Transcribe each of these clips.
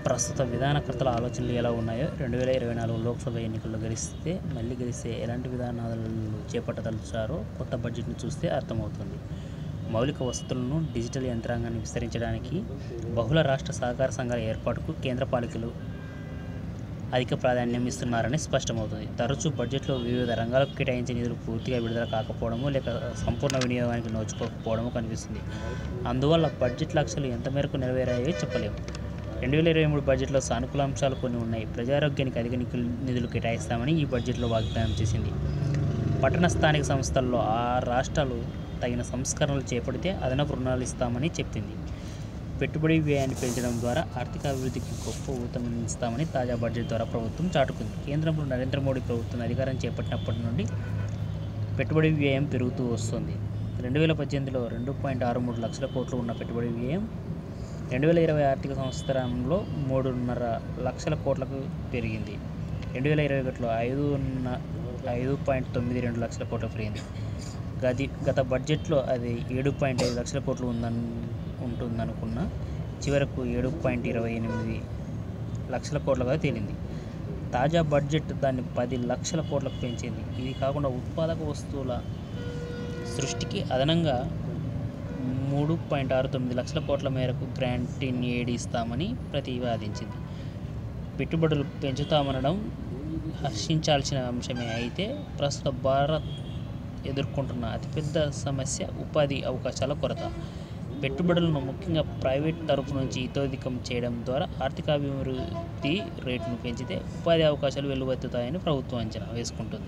ప్రస్తుత విధానకర్తల ఆలోచనలు ఎలా ఉన్నాయో రెండు వేల ఇరవై నాలుగు లోక్సభ ఎన్నికల్లో గెలిస్తే మళ్ళీ గెలిస్తే ఎలాంటి విధానాలు చేపట్టదలుచారో కొత్త బడ్జెట్ను చూస్తే అర్థమవుతుంది మౌలిక వసతులను డిజిటల్ యంత్రాంగాన్ని విస్తరించడానికి బహుళ రాష్ట్ర సహకార సంఘాల ఏర్పాటుకు కేంద్ర పాలికలు అధిక ప్రాధాన్యం ఇస్తున్నారని స్పష్టమవుతుంది తరచూ బడ్జెట్లో వివిధ రంగాలకు కేటాయించిన నిధులు పూర్తిగా విడుదల కాకపోవడము లేక సంపూర్ణ వినియోగానికి నోచుకోకపోవడము కనిపిస్తుంది అందువల్ల బడ్జెట్ లక్ష్యాలు ఎంత మేరకు నెరవేరాయో చెప్పలేము రెండు వేల ఇరవై మూడు బడ్జెట్లో సానుకూల అంశాలు కొన్ని ఉన్నాయి ప్రజారోగ్యానికి అధిక నిధులు నిధులు కేటాయిస్తామని ఈ బడ్జెట్లో వాగ్దానం చేసింది పట్టణ స్థానిక సంస్థల్లో ఆ రాష్ట్రాలు తగిన సంస్కరణలు చేపడితే అదనపు రుణాలు ఇస్తామని చెప్పింది పెట్టుబడి వ్యయాన్ని పెంచడం ద్వారా ఆర్థిక అభివృద్ధికి గొప్ప ఊతమిస్తామని తాజా బడ్జెట్ ద్వారా ప్రభుత్వం చాటుకుంది కేంద్రంలో నరేంద్ర మోడీ ప్రభుత్వం అధికారం చేపట్టినప్పటి నుండి పెట్టుబడి వ్యయం పెరుగుతూ వస్తుంది రెండు వేల పద్దెనిమిదిలో రెండు పాయింట్ ఆరు మూడు లక్షల కోట్లు ఉన్న పెట్టుబడి వ్యయం రెండు వేల ఇరవై ఆర్థిక సంవత్సరంలో మూడున్నర లక్షల కోట్లకు పెరిగింది రెండు వేల ఇరవై ఒకటిలో ఐదు ఐదు పాయింట్ తొమ్మిది రెండు లక్షల కోట్లకు పెరిగింది గది గత బడ్జెట్లో అది ఏడు పాయింట్ ఐదు లక్షల కోట్లు ఉందన్ ఉంటుందనుకున్న చివరకు ఏడు పాయింట్ ఇరవై ఎనిమిది లక్షల కోట్లుగా తేలింది తాజా బడ్జెట్ దాన్ని పది లక్షల కోట్లకు పెంచింది ఇది కాకుండా ఉత్పాదక వస్తువుల సృష్టికి అదనంగా మూడు పాయింట్ ఆరు తొమ్మిది లక్షల కోట్ల మేరకు గ్రాంటిన్ ఎయిడ్ ఇస్తామని ప్రతిపాదించింది పెట్టుబడులు పెంచుతామనడం హర్షించాల్సిన అంశమే అయితే ప్రస్తుత భారత్ ఎదుర్కొంటున్న అతిపెద్ద సమస్య ఉపాధి అవకాశాల కొరత పెట్టుబడులను ముఖ్యంగా ప్రైవేట్ తరపు నుంచి ఇతోధికం చేయడం ద్వారా ఆర్థిక అభివృద్ధి రేటును పెంచితే ఉపాధి అవకాశాలు వెలువెత్తుతాయని ప్రభుత్వం అంచనా వేసుకుంటుంది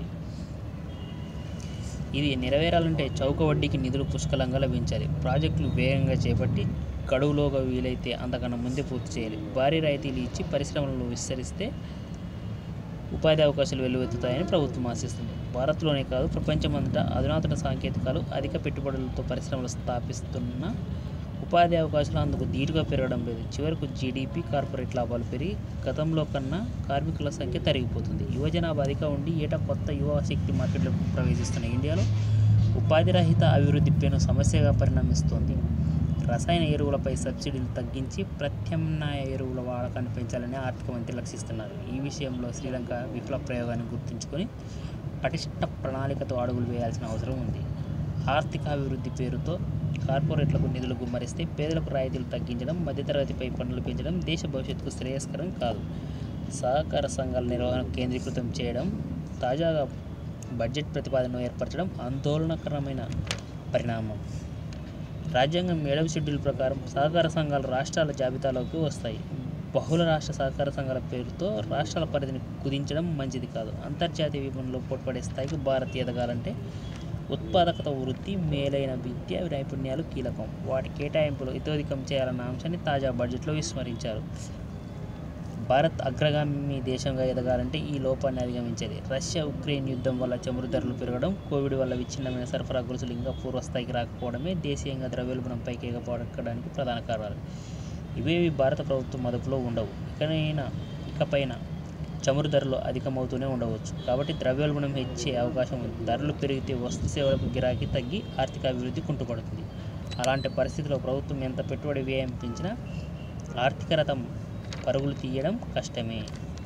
ఇది నెరవేరాలంటే చౌక వడ్డీకి నిధులు పుష్కలంగా లభించాలి ప్రాజెక్టులు వేగంగా చేపట్టి గడువులోగా వీలైతే అంతకన్నా ముందే పూర్తి చేయాలి భారీ రాయితీలు ఇచ్చి పరిశ్రమలను విస్తరిస్తే ఉపాధి అవకాశాలు వెల్లువెత్తుతాయని ప్రభుత్వం ఆశిస్తుంది భారత్లోనే కాదు ప్రపంచమంతటా అధునాతన సాంకేతికాలు అధిక పెట్టుబడులతో పరిశ్రమలు స్థాపిస్తున్న ఉపాధి అవకాశాలు అందుకు ధీటుగా పెరగడం లేదు చివరకు జీడిపి కార్పొరేట్ లాభాలు పెరిగి గతంలో కన్నా కార్మికుల సంఖ్య తరిగిపోతుంది యువ జనాభా అధిక ఉండి ఏటా కొత్త యువ శక్తి మార్కెట్లకు ప్రవేశిస్తున్న ఇండియాలో ఉపాధి రహిత అభివృద్ధి పెను సమస్యగా పరిణమిస్తోంది రసాయన ఎరువులపై సబ్సిడీలు తగ్గించి ప్రత్యామ్నాయ ఎరువుల వాడకాన్ని పెంచాలని ఆర్థిక మంత్రి లక్షిస్తున్నారు ఈ విషయంలో శ్రీలంక విప్లవ ప్రయోగాన్ని గుర్తుంచుకొని పటిష్ట ప్రణాళికతో అడుగులు వేయాల్సిన అవసరం ఉంది ఆర్థిక అభివృద్ధి పేరుతో కార్పొరేట్లకు నిధులు గుమ్మరిస్తే పేదలకు రాయితీలు తగ్గించడం మధ్యతరగతిపై పన్నులు పెంచడం దేశ భవిష్యత్తుకు శ్రేయస్కరం కాదు సహకార సంఘాల నిర్వహణ కేంద్రీకృతం చేయడం తాజాగా బడ్జెట్ ప్రతిపాదనను ఏర్పరచడం ఆందోళనకరమైన పరిణామం రాజ్యాంగం ఏడవ షెడ్యూల్ ప్రకారం సహకార సంఘాలు రాష్ట్రాల జాబితాలోకి వస్తాయి బహుళ రాష్ట్ర సహకార సంఘాల పేరుతో రాష్ట్రాల పరిధిని కుదించడం మంచిది కాదు అంతర్జాతీయ విపణిలో పోటీపడే స్థాయికి భారత్ ఎదగాలంటే ఉత్పాదకత వృద్ధి మేలైన విద్య నైపుణ్యాలు కీలకం వాటి కేటాయింపులు ఇతోధికం చేయాలన్న అంశాన్ని తాజా బడ్జెట్లో విస్మరించారు భారత్ అగ్రగామి దేశంగా ఎదగాలంటే ఈ లోపాన్ని అధిగమించాలి రష్యా ఉక్రెయిన్ యుద్ధం వల్ల చమురు ధరలు పెరగడం కోవిడ్ వల్ల విచ్ఛిన్నమైన సరఫరా గొలుసులు ఇంకా పూర్వస్థాయికి రాకపోవడమే దేశీయంగా ద్రవ్యోల్బణంపైకి ఎగపడడానికి ప్రధాన కారణాలు ఇవేవి భారత ప్రభుత్వం మదుపులో ఉండవు ఇకనైనా ఇకపైన చమురు ధరలు అధికమవుతూనే ఉండవచ్చు కాబట్టి ద్రవ్యోల్బణం హెచ్చే అవకాశం ఉంది ధరలు పెరిగితే వస్తు సేవలకు గిరాకీ తగ్గి ఆర్థిక అభివృద్ధి కుంటుపడుతుంది అలాంటి పరిస్థితిలో ప్రభుత్వం ఎంత పెట్టుబడి వ్యయం పెంచినా ఆర్థిక రథం పరుగులు తీయడం కష్టమే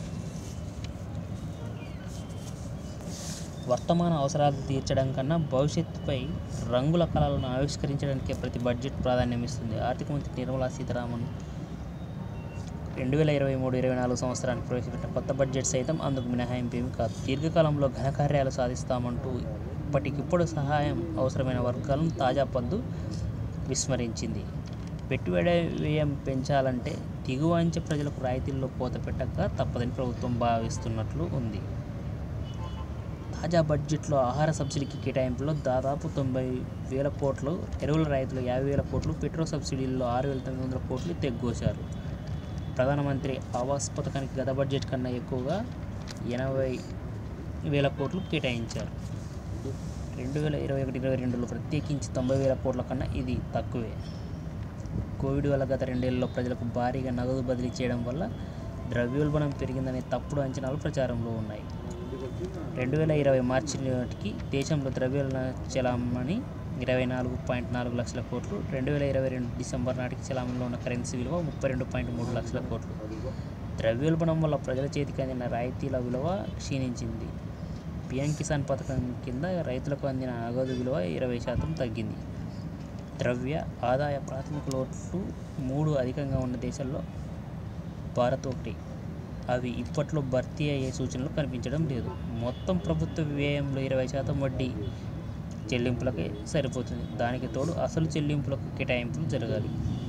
వర్తమాన అవసరాలు తీర్చడం కన్నా భవిష్యత్తుపై రంగుల కళలను ఆవిష్కరించడానికే ప్రతి బడ్జెట్ ప్రాధాన్యం ఇస్తుంది ఆర్థిక మంత్రి నిర్మలా సీతారామన్ రెండు వేల ఇరవై మూడు ఇరవై నాలుగు సంవత్సరానికి ప్రవేశపెట్టిన కొత్త బడ్జెట్ సైతం అందుకు మినహాయింపు ఏమీ కాదు దీర్ఘకాలంలో ఘనకార్యాలు సాధిస్తామంటూ ఇప్పటికిప్పుడు సహాయం అవసరమైన వర్గాలను తాజా పద్దు విస్మరించింది పెట్టుబడి వ్యయం పెంచాలంటే దిగువ అంచె ప్రజలకు రాయితీల్లో కోత పెట్టక తప్పదని ప్రభుత్వం భావిస్తున్నట్లు ఉంది తాజా బడ్జెట్లో ఆహార సబ్సిడీకి కేటాయింపులో దాదాపు తొంభై వేల కోట్లు ఎరువుల రైతులు యాభై వేల కోట్లు పెట్రోల్ సబ్సిడీల్లో ఆరు వేల తొమ్మిది వందల కోట్లు తెగ్గోశారు ప్రధానమంత్రి ఆవాస్ పథకానికి గత బడ్జెట్ కన్నా ఎక్కువగా ఎనభై వేల కోట్లు కేటాయించారు రెండు వేల ఇరవై ఒకటి ఇరవై రెండులో ప్రత్యేకించి తొంభై వేల కోట్ల కన్నా ఇది తక్కువే కోవిడ్ వల్ల గత రెండేళ్లలో ప్రజలకు భారీగా నగదు బదిలీ చేయడం వల్ల ద్రవ్యోల్బణం పెరిగిందనే తప్పుడు అంచనాలు ప్రచారంలో ఉన్నాయి రెండు వేల ఇరవై మార్చి నాటికి దేశంలో ద్రవ్యోల్బణ చలామణి ఇరవై నాలుగు పాయింట్ నాలుగు లక్షల కోట్లు రెండు వేల ఇరవై రెండు డిసెంబర్ నాటికి చలామణిలో ఉన్న కరెన్సీ విలువ ముప్పై రెండు పాయింట్ మూడు లక్షల కోట్లు ద్రవ్యోల్బణం వల్ల ప్రజల చేతికి అందిన రాయితీల విలువ క్షీణించింది పిఎం కిసాన్ పథకం కింద రైతులకు అందిన నగదు విలువ ఇరవై శాతం తగ్గింది ద్రవ్య ఆదాయ ప్రాథమిక లోట్లు మూడు అధికంగా ఉన్న దేశాల్లో భారత్ ఒకటి అవి ఇప్పట్లో భర్తీ అయ్యే సూచనలు కనిపించడం లేదు మొత్తం ప్రభుత్వ వ్యయంలో ఇరవై శాతం వడ్డీ చెల్లింపులకే సరిపోతుంది దానికి తోడు అసలు చెల్లింపులకు కేటాయింపులు జరగాలి